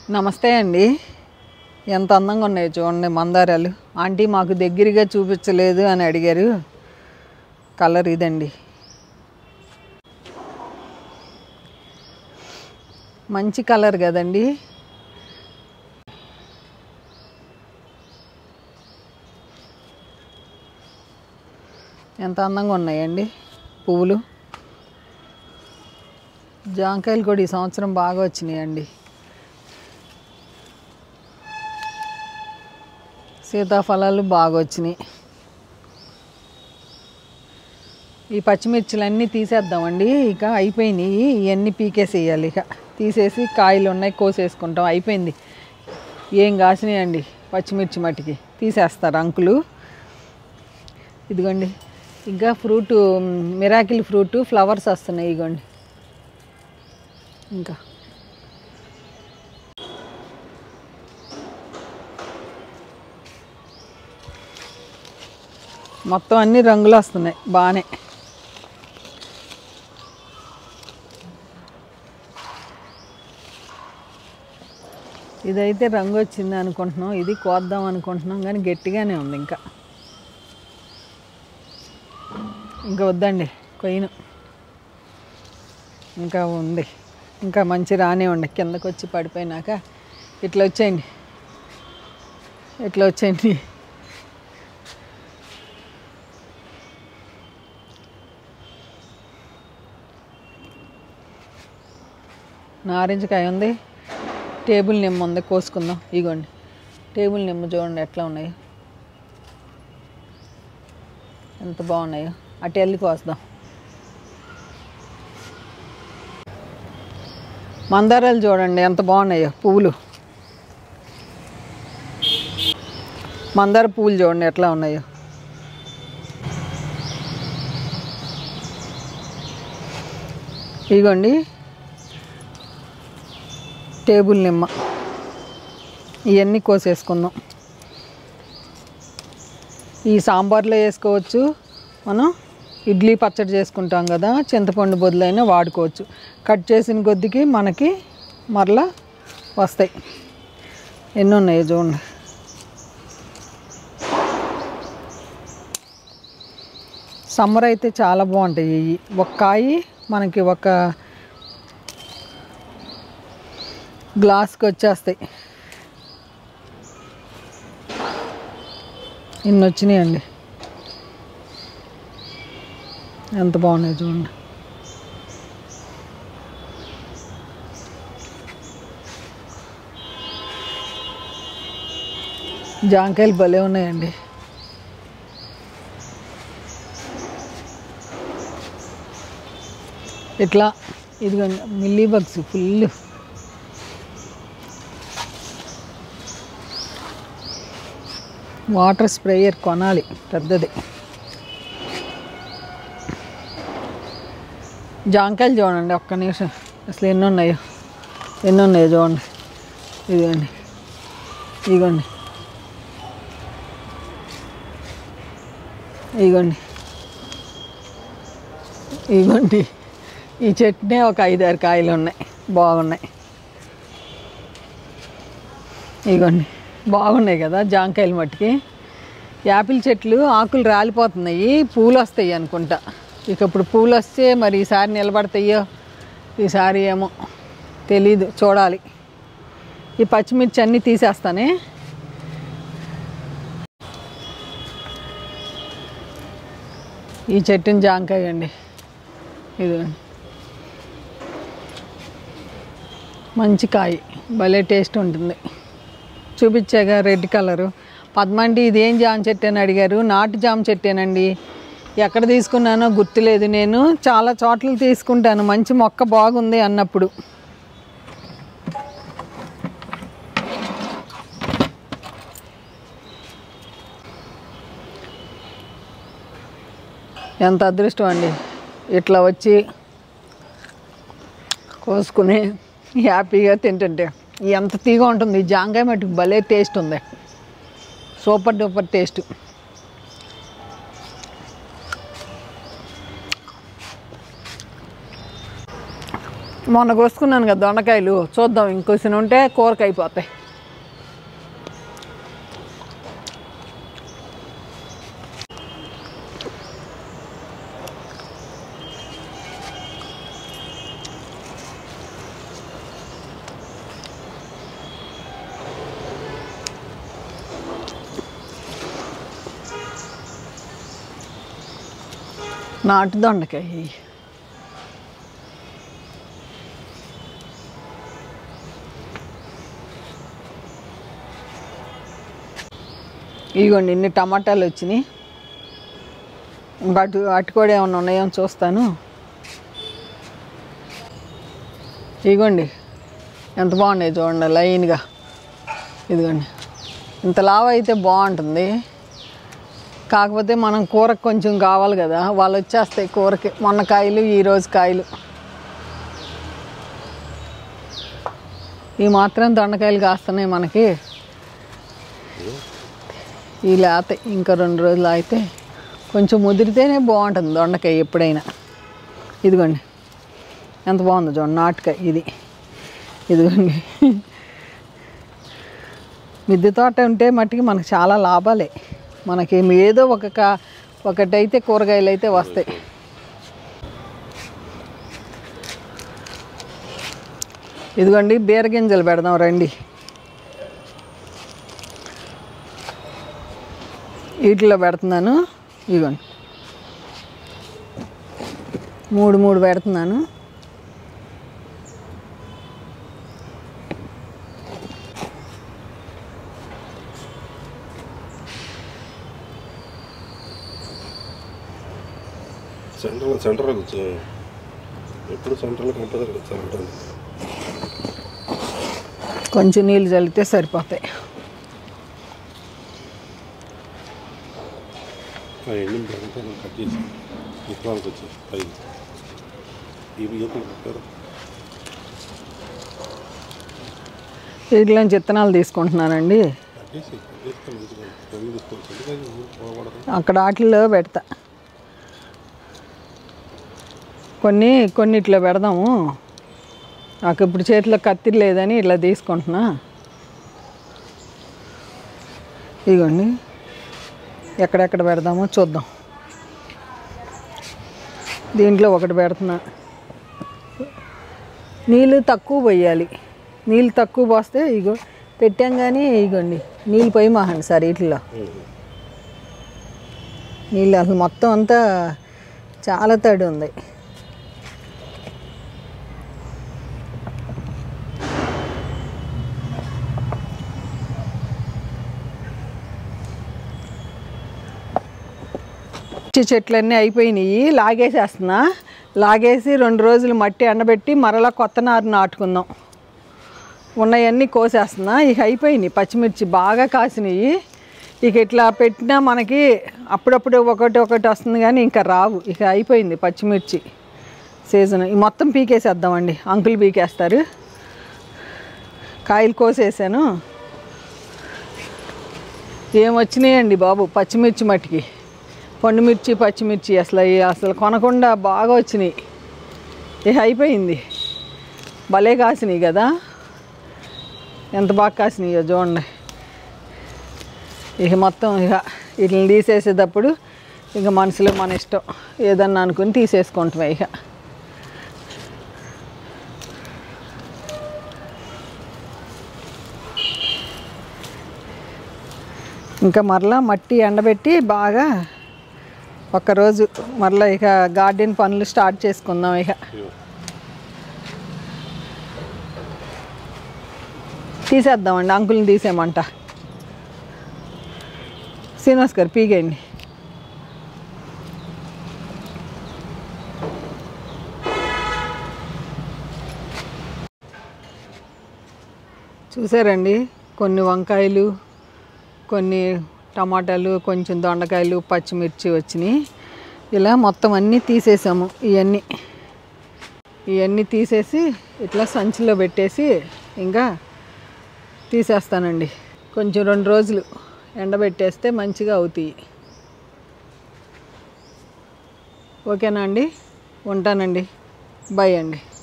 నమస్తే అండి ఎంత అందంగా ఉన్నాయో చూడండి మందారాలు ఆంటీ మాకు దగ్గరగా చూపించలేదు అని అడిగారు కలర్ ఇదండి మంచి కలర్ కదండి ఎంత అందంగా ఉన్నాయండి పువ్వులు జాంకాయలు కూడా ఈ సంవత్సరం బాగా వచ్చినాయండి సీతాఫలాలు బాగా వచ్చినాయి ఈ పచ్చిమిర్చిలన్నీ తీసేద్దామండి ఇక అయిపోయినాయి ఇవన్నీ పీకేసేయాలి ఇక తీసేసి కాయలు ఉన్నాయి కోసేసుకుంటాం అయిపోయింది ఏం కాసినాయండి పచ్చిమిర్చి మట్టికి తీసేస్తారు అంకులు ఇదిగోండి ఇంకా ఫ్రూట్ మిరాకిల్ ఫ్రూట్ ఫ్లవర్స్ వస్తున్నాయి ఇగోండి ఇంకా మొత్తం అన్ని రంగులు వస్తున్నాయి బాగానే ఇదైతే రంగు వచ్చింది అనుకుంటున్నాం ఇది కోద్దాం అనుకుంటున్నాం కానీ గట్టిగానే ఉంది ఇంకా ఇంకా వద్దండి కొయ్యను ఇంకా ఉంది ఇంకా మంచి రానే ఉండి కిందకు వచ్చి పడిపోయినాక ఇట్లా వచ్చేయండి ఇట్లా వచ్చేయండి నారింజకాయ ఉంది టేబుల్ నిమ్మ ఉంది కోసుకుందాం ఇగోండి టేబుల్ నిమ్మ చూడండి ఎట్లా ఉన్నాయో ఎంత బాగున్నాయో అటు వెళ్ళి కోస్తాం మందారాలు చూడండి ఎంత బాగున్నాయో పువ్వులు మందార పువ్వులు చూడండి ఎట్లా ఉన్నాయో ఇగోండి టేబుల్ నిమ్మ ఇవన్నీ కోసేసుకుందాం ఈ సాంబార్లో వేసుకోవచ్చు మనం ఇడ్లీ పచ్చడి చేసుకుంటాం కదా చింతపండు బదులైనా వాడుకోవచ్చు కట్ చేసిన కొద్దికి మనకి మరలా వస్తాయి ఎన్ని ఉన్నాయి చూడండి సమ్మర్ అయితే చాలా బాగుంటాయి ఇవి ఒక కాయి మనకి ఒక గ్లాస్కి వచ్చేస్తాయి ఇన్ని వచ్చినాయండి ఎంత బాగున్నాయి చూడండి జాంకాయలు భలే ఉన్నాయండి ఇట్లా ఇదిగోండి mealy bugs full water sprayer కొనాలి పెద్దది జాంకాయలు చూడండి ఒక్క నిమిషం అసలు ఎన్ని ఉన్నాయో ఎన్ని ఉన్నాయో చూడండి ఇదిగోండి ఇదిగోండి ఇదిగోండి ఇదిగోండి ఈ చెట్టునే ఒక ఐదారు కాయలు ఉన్నాయి బాగున్నాయి ఇదిగోండి బాగున్నాయి కదా జాంకాయలు మట్టుకి యాపిల్ చెట్లు ఆకులు రాలిపోతున్నాయి పూలు వస్తాయి అనుకుంటా ఇక ఇప్పుడు పూలు వస్తే మరి ఈసారి నిలబడతాయో ఈసారి ఏమో తెలీదు చూడాలి ఈ పచ్చిమిర్చి అన్నీ తీసేస్తానే ఈ చెట్టుని జాంకాయ అండి ఇది మంచి కాయ భలే టేస్ట్ ఉంటుంది చూపించాగా రెడ్ కలరు పద్మంటి ఇదేం జామ చెట్టు అని అడిగారు నాటు జామ చెట్టేనండి ఎక్కడ తీసుకున్నానో గుర్తులేదు నేను చాలా చోట్ల తీసుకుంటాను మంచి మొక్క బాగుంది అన్నప్పుడు ఎంత అదృష్టం అండి ఇట్లా వచ్చి కోసుకుని హ్యాపీగా తింటుంటే ఎంత తీగా ఉంటుంది ఈ జాంకాయ మటుకు భలే టేస్ట్ ఉంది సూపర్ డూపర్ టేస్ట్ మొన్న కోసుకున్నాను కదా దొండకాయలు చూద్దాం ఇంకొసిన ఉంటే కూరకు అయిపోతాయి నాటు దొండకాయ ఇదిగోండి ఇన్ని టమాటాలు వచ్చినాయి ఇంకా అటు అటు కూడా ఏమైనా ఉన్నాయో అని చూస్తాను ఇదిగోండి ఎంత బాగున్నాయి చూడండి లైన్గా ఇదిగోండి ఇంత లావు అయితే బాగుంటుంది కాకపోతే మనం కూరకు కొంచెం కావాలి కదా వాళ్ళు వచ్చేస్తాయి కూరకి మొన్న కాయలు ఈరోజు కాయలు ఈ మాత్రం దొండకాయలు కాస్తున్నాయి మనకి ఈ లేత ఇంకా రెండు రోజులు అయితే కొంచెం ముదిరితేనే బాగుంటుంది దొండకాయ ఎప్పుడైనా ఇదిగోండి ఎంత బాగుందో చూడండి నాటుకాయ ఇది ఇదిగోండి మిద్దె తోట ఉంటే మట్టికి మనకు చాలా లాభాలే మనకి ఏదో ఒక కా ఒకటైతే కూరగాయలు అయితే వస్తాయి ఇదిగోండి బీరగింజలు పెడదాం రండి వీటిలో పెడుతున్నాను ఇదిగోండి మూడు మూడు పెడుతున్నాను సెంటర్ సెంటర్లో కూర్చో ఎప్పుడు సెంటర్లో కంపల్సరీ కూర్చోాలంటాను కొంచెం నీళ్ళు చల్లితే సరిపోతాయి ఆ ఎండిన తర్వాత కట్ చేసి విత్తనాలకు వచ్చి పైకి ఇవి ఈతలు పెట్టారు వీటిలోంచి విత్తనాలు తీసుకుంటున్నానండి కట్ చేసి కట్ చేస్తే మంచిగా తొమ్మిది తీసుకోవచ్చు ఎందుకంటే పోకూడదు అక్కడ వాటిల్లో పెడతా కొన్ని కొన్నిట్లో పెడదాము నాకు ఇప్పుడు చేతిలో కత్తి లేదని ఇట్లా తీసుకుంటున్నా ఇదిగోండి ఎక్కడెక్కడ పెడదామో చూద్దాం దీంట్లో ఒకటి పెడుతున్నా నీళ్ళు తక్కువ పోయాలి నీళ్ళు తక్కువ పోస్తే ఇగో పెట్టాం కానీ ఇగోండి నీళ్ళు పోయి మాహండి సార్ వీటిలో నీళ్ళు అసలు మొత్తం అంతా చాలా తడి ఉంది పిచ్చి చెట్లన్నీ అయిపోయినాయి లాగేసేస్తున్నా లాగేసి రెండు రోజులు మట్టి ఎండబెట్టి మరలా కొత్త నారు నాటుకుందాం ఉన్నవన్నీ కోసేస్తున్నా ఇక అయిపోయినాయి పచ్చిమిర్చి బాగా కాసినాయి ఇక ఇట్లా పెట్టినా మనకి అప్పుడప్పుడు ఒకటి ఒకటి వస్తుంది కానీ ఇంకా రావు ఇక అయిపోయింది పచ్చిమిర్చి సీజన్ ఈ మొత్తం పీకేసేద్దామండి అంకుల్ పీకేస్తారు కాయలు కోసేసాను ఏం వచ్చినాయండి బాబు పచ్చిమిర్చి మట్టికి పండుమిర్చి పచ్చిమిర్చి అసలు అవి అసలు కొనకుండా బాగా వచ్చినాయి ఇక అయిపోయింది భలే కాసినాయి కదా ఎంత బాగా కాసినాయో చూడండి ఇక మొత్తం ఇక వీటిని తీసేసేటప్పుడు ఇక మనసులో మన ఇష్టం ఏదన్నా అనుకుని తీసేసుకుంటామే ఇక ఇంకా మరలా మట్టి ఎండబెట్టి బాగా ఒక్కరోజు మరలా ఇక గార్డెన్ పనులు స్టార్ట్ చేసుకుందాం ఇక తీసేద్దామండి అంకుల్ని తీసేయమంట శ్రీనివాస్ గారు పీగేయండి చూసారండి కొన్ని వంకాయలు కొన్ని టమాటాలు కొంచెం దొండకాయలు పచ్చిమిర్చి వచ్చినాయి ఇలా మొత్తం అన్నీ తీసేసాము ఇవన్నీ ఇవన్నీ తీసేసి ఇట్లా సంచిలో పెట్టేసి ఇంకా తీసేస్తానండి కొంచెం రెండు రోజులు ఎండబెట్టేస్తే మంచిగా అవుతాయి ఓకేనా అండి ఉంటానండి బాయ్ అండి